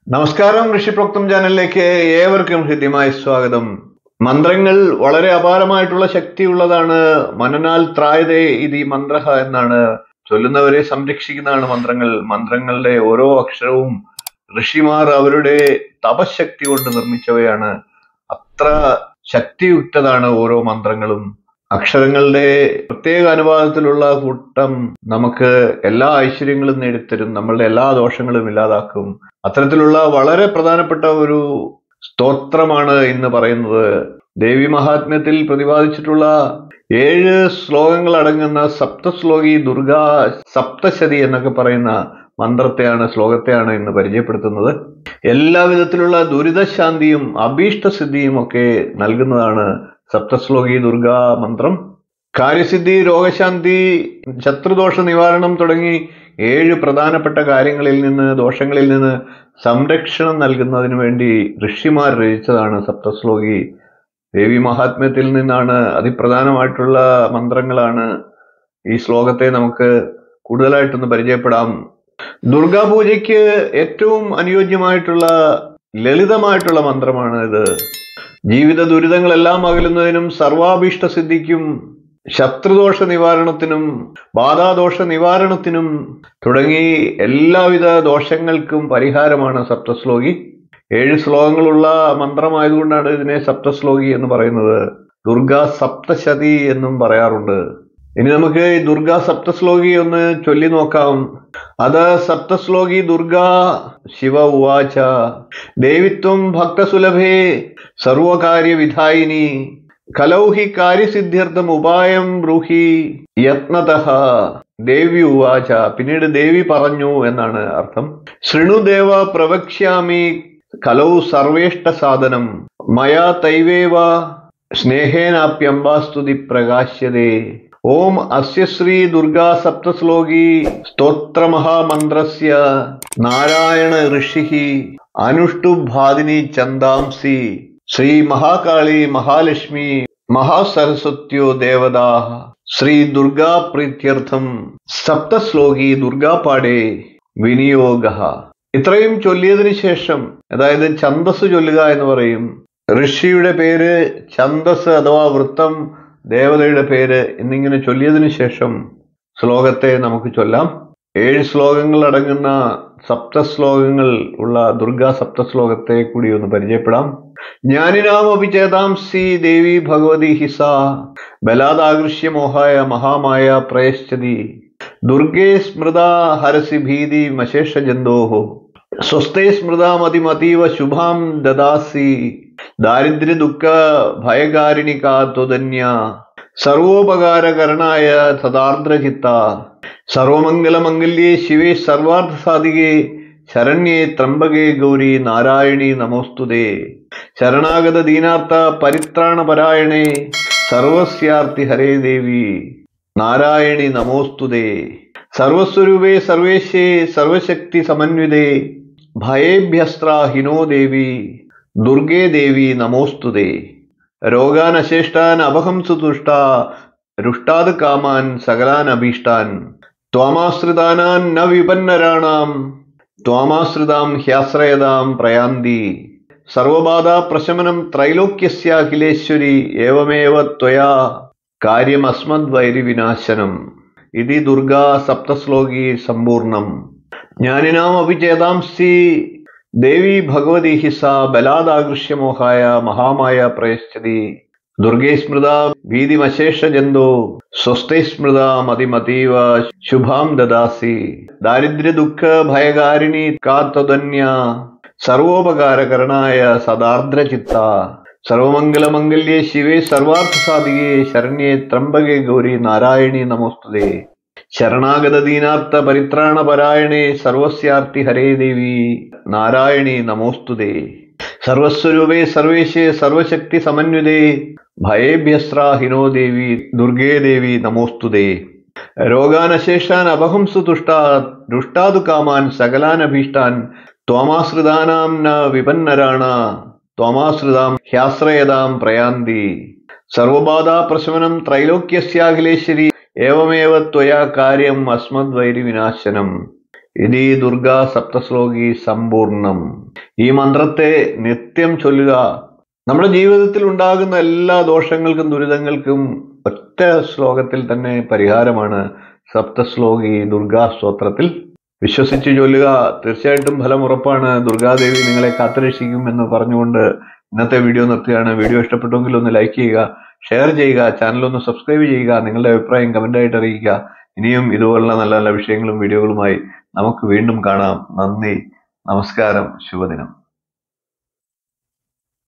നമസ്കാരം ഋഷിപ്രോക്തം ചാനലിലേക്ക് ഏവർക്കും ഹൃദ്യമായ സ്വാഗതം മന്ത്രങ്ങൾ വളരെ അപാരമായിട്ടുള്ള ശക്തിയുള്ളതാണ് മനനാൽ ത്രായതേ ഇത് ഈ മന്ത്രഹ എന്നാണ് ചൊല്ലുന്നവരെ സംരക്ഷിക്കുന്നതാണ് മന്ത്രങ്ങൾ മന്ത്രങ്ങളുടെ ഓരോ അക്ഷരവും ഋഷിമാർ അവരുടെ തപശക്തി കൊണ്ട് നിർമ്മിച്ചവയാണ് അത്ര ശക്തിയുക്തതാണ് ഓരോ മന്ത്രങ്ങളും അക്ഷരങ്ങളുടെ പ്രത്യേക അനുപാതത്തിലുള്ള കൂട്ടം നമുക്ക് എല്ലാ ഐശ്വര്യങ്ങളും നേടിത്തരും നമ്മളുടെ എല്ലാ ദോഷങ്ങളും ഇല്ലാതാക്കും അത്തരത്തിലുള്ള വളരെ പ്രധാനപ്പെട്ട ഒരു സ്തോത്രമാണ് ഇന്ന് പറയുന്നത് ദേവി മഹാത്മ്യത്തിൽ പ്രതിപാദിച്ചിട്ടുള്ള ഏഴ് ശ്ലോകങ്ങൾ അടങ്ങുന്ന സപ്തശ്ലോകി ദുർഗാ സപ്തശതി എന്നൊക്കെ പറയുന്ന മന്ത്രത്തെയാണ് ശ്ലോകത്തെയാണ് ഇന്ന് പരിചയപ്പെടുത്തുന്നത് എല്ലാ വിധത്തിലുള്ള ദുരിതശാന്തിയും അഭീഷ്ടസിദ്ധിയും ഒക്കെ നൽകുന്നതാണ് സപ്തശ്ലോകി ദുർഗാ മന്ത്രം കാര്യസിദ്ധി രോഗശാന്തി ശത്രുദോഷ നിവാരണം തുടങ്ങി ഏഴ് പ്രധാനപ്പെട്ട കാര്യങ്ങളിൽ നിന്ന് ദോഷങ്ങളിൽ നിന്ന് സംരക്ഷണം നൽകുന്നതിന് വേണ്ടി ഋഷിമാർ രചിച്ചതാണ് സപ്തശ്ലോകി ദേവി മഹാത്മ്യത്തിൽ നിന്നാണ് അതിപ്രധാനമായിട്ടുള്ള മന്ത്രങ്ങളാണ് ഈ ശ്ലോകത്തെ നമുക്ക് കൂടുതലായിട്ടൊന്ന് പരിചയപ്പെടാം ദുർഗാപൂജയ്ക്ക് ഏറ്റവും അനുയോജ്യമായിട്ടുള്ള ലളിതമായിട്ടുള്ള മന്ത്രമാണ് ഇത് ജീവിത ദുരിതങ്ങളെല്ലാം അകലുന്നതിനും സർവാഭീഷ്ട സിദ്ധിക്കും ശത്രുദോഷ നിവാരണത്തിനും ബാധാദോഷ നിവാരണത്തിനും തുടങ്ങി എല്ലാവിധ ദോഷങ്ങൾക്കും പരിഹാരമാണ് സപ്തശ്ലോകി ഏഴ് ശ്ലോകങ്ങളുള്ള മന്ത്രമായതുകൊണ്ടാണ് ഇതിനെ സപ്തശ്ലോകി എന്ന് പറയുന്നത് ദുർഗാ സപ്തശതി എന്നും പറയാറുണ്ട് ഇനി നമുക്ക് ഈ ദുർഗാ സപ്തശ്ലോകി ഒന്ന് ചൊല്ലി നോക്കാം അത് സപ്തശ്ലോകി ദുർഗാ ശിവ ഉവാച ദേവിത്വം ഭക്തസുലഭേ സർവകാര്യവിധായിനി കലൗ ഹി കാര്യസിദ്ധ്യർത്ഥം ഉപായം ബ്രൂഹി യത്നത ദേവി ഉവാച പിന്നീട് ദേവി പറഞ്ഞു എന്നാണ് അർത്ഥം ശൃണുദേവ പ്രവക്ഷ്യാമി കലൗ സർവേഷ്ട സാധനം മയാ തൈവേവ സ്നേഹേനാപ്യംബാസ്തുതി പ്രകാശ്യതേ ഓം അസ്യ ശ്രീ ദുർഗാ സപ്തശ്ലോകി സ്തോത്രമഹാമന്ത്രസ്യ നാരായണ ഋഷി അനുഷ്ടുഭാദിനി ചന്ദാംസി ശ്രീ മഹാകാളി മഹാലക്ഷ്മി മഹാസരസ്വത്യോ ദേവതാ ശ്രീ ദുർഗാ പ്രീത്യർത്ഥം സപ്തശ്ലോകി ദുർഗാപാടേ വിനിയോഗ ഇത്രയും ചൊല്ലിയതിനു ശേഷം അതായത് ഛന്ദസ് ചൊല്ലുക എന്ന് പറയും ഋഷിയുടെ പേര് ഛന്ദസ് അഥവാ വൃത്തം ദേവതയുടെ പേര് എന്നിങ്ങനെ ചൊല്ലിയതിനു ശേഷം ശ്ലോകത്തെ നമുക്ക് ചൊല്ലാം ഏഴ് ശ്ലോകങ്ങൾ അടങ്ങുന്ന സപ്തശ്ലോകങ്ങൾ ഉള്ള ദുർഗാ സപ്തശ്ലോകത്തെ കൂടി ഒന്ന് പരിചയപ്പെടാം ജ്ഞാനിനാമപി ചേതാംസി ദേവി ഭഗവതി ഹിസ ബലാദാകൃഷ്യ മോഹായ മഹാമായ പ്രയശ്ചതി ദുർഗേ സ്മൃത ഹരസി ഭീതി മശേഷ ജന്തോഹോ സ്വസ്ഥേ സ്മൃതാമതിമതീവ ശുഭാം ദദാസി ദാരിദ്ര്യ ദുഃഖ ഭയകാരിണി കാത്വധന്യ സർവോപകാരകരണായ തദാർദ്രചിത്ത സർവമംഗലമംഗല്യേ ശിവേ സർവാർത്ഥ സാധികേ ശരണ്യേ ത്രംബകേ ഗൗരി നാരായണി നമോസ്തുതേ ശരണാഗത ദീനാർത്ഥ പരിത്രാണപരായണേ സർവസ്യാർത്ഥി ഹരേ ദേവി നാരായണി നമോസ്തുതേ സർവസ്വരൂപേ സർവേശേ സർവശക്തി സമന്വിതേ ഭയേഭ്യസ്ത്രാഹിനോ ദേവി ദുർഗേ ദേവി നമോസ്തുതേ രോഗാനശേഷ്ടാൻ അപഹംസു തുഷ്ട രുഷ്ടാത് കാമാൻ സകലാൻ അഭീഷ്ടാൻ ത്വാമാശ്രിതാനാൻ ന വിപന്നരാണാം ത്വാമാശ്രിതാം ഹ്യാശ്രയതാം പ്രയാന്തി സർവബാധ പ്രശമനം ത്രൈലോക്യസ്യാഖിലേശ്വരി ഏവമേവ ത്വയാ കാര്യമസ്മദ്വൈരി വിനാശനം ഇതി ദുർഗാ സപ്തശ്ലോകി സമ്പൂർണം ജ്ഞാനിനാം അഭിചേതാംസി ദേവി ഭഗവതി ഹിസ ബലാദാകൃഷ്യമോഹായ മഹാമായ പ്രയശ്ചതി ദുർഗേ സ്മൃത ഭീതിമശേഷ ജന്തോ സ്വസ്ഥൈ സ്മൃത മതിമതീവ ശുഭാം ദദാസി ദാരിദ്ര്യ ദുഃഖ ഭയകാരിണി കാത്തതന്യ സർവോപകാരകരണായ സദാർദ്രചിത്ത സർവമംഗലമംഗല്യേ ശിവേ സർവാർത്ഥ സാധികേ ശരണ്യേ ത്രംബകേ ഗൗരി നാരായണി നമോസ്തുതേ ശരണാഗത ദീനാർത്ഥ പരിത്രാണപരായണേ സർവസ്യാർത്ഥി ഹരേ ദേവി നാരായണി നമോസ്തുതേ സർവസ്വരൂപേ സർവേശേ സർവശക്തി സമന്വിതേ ഭയേഭ്യസ്രാഹിനോ ദേവി ദുർഗേ ദേവി നമോസ്തുതേ രോഗാനശേഷാൻ അപഹംസു തുഷ്ടാ ദുഷ്ടാതു കാമാൻ സകലാനഭീഷ്ടാൻ ത്വാമാശ്രിതാനാം ന വിപന്നരാണ ത്വാമാശ്രിതാം ഹ്യാശ്രയതാം പ്രയാന്തി സർവബാധാ പ്രശമനം ത്രൈലോക്യസ്യാഖിലേശ്വരി ഏവമേവ ത്വയാ കാര്യം അസ്മദ്വൈരി വിനാശനം ഇതി ദുർഗാ സപ്തശ്ലോകി സമ്പൂർണം ഈ മന്ത്രത്തെ നിത്യം ചൊല്ലുക നമ്മുടെ ജീവിതത്തിൽ ഉണ്ടാകുന്ന എല്ലാ ദോഷങ്ങൾക്കും ദുരിതങ്ങൾക്കും ഒറ്റ ശ്ലോകത്തിൽ തന്നെ പരിഹാരമാണ് സപ്തശ്ലോകി ദുർഗാ സ്തോത്രത്തിൽ വിശ്വസിച്ച് ചൊല്ലുക തീർച്ചയായിട്ടും ഫലം ഉറപ്പാണ് ദുർഗാദേവി നിങ്ങളെ കാത്തുരക്ഷിക്കും എന്ന് പറഞ്ഞുകൊണ്ട് ഇന്നത്തെ വീഡിയോ നിർത്തുകയാണ് വീഡിയോ ഇഷ്ടപ്പെട്ടുവെങ്കിൽ ഒന്ന് ലൈക്ക് ചെയ്യുക ഷെയർ ചെയ്യുക ചാനൽ ഒന്ന് സബ്സ്ക്രൈബ് ചെയ്യുക നിങ്ങളുടെ അഭിപ്രായം കമന്റായിട്ട് അറിയിക്കുക ഇനിയും ഇതുപോലുള്ള നല്ല നല്ല വിഷയങ്ങളും വീഡിയോകളുമായി നമുക്ക് വീണ്ടും കാണാം നന്ദി നമസ്കാരം ശുഭദിനം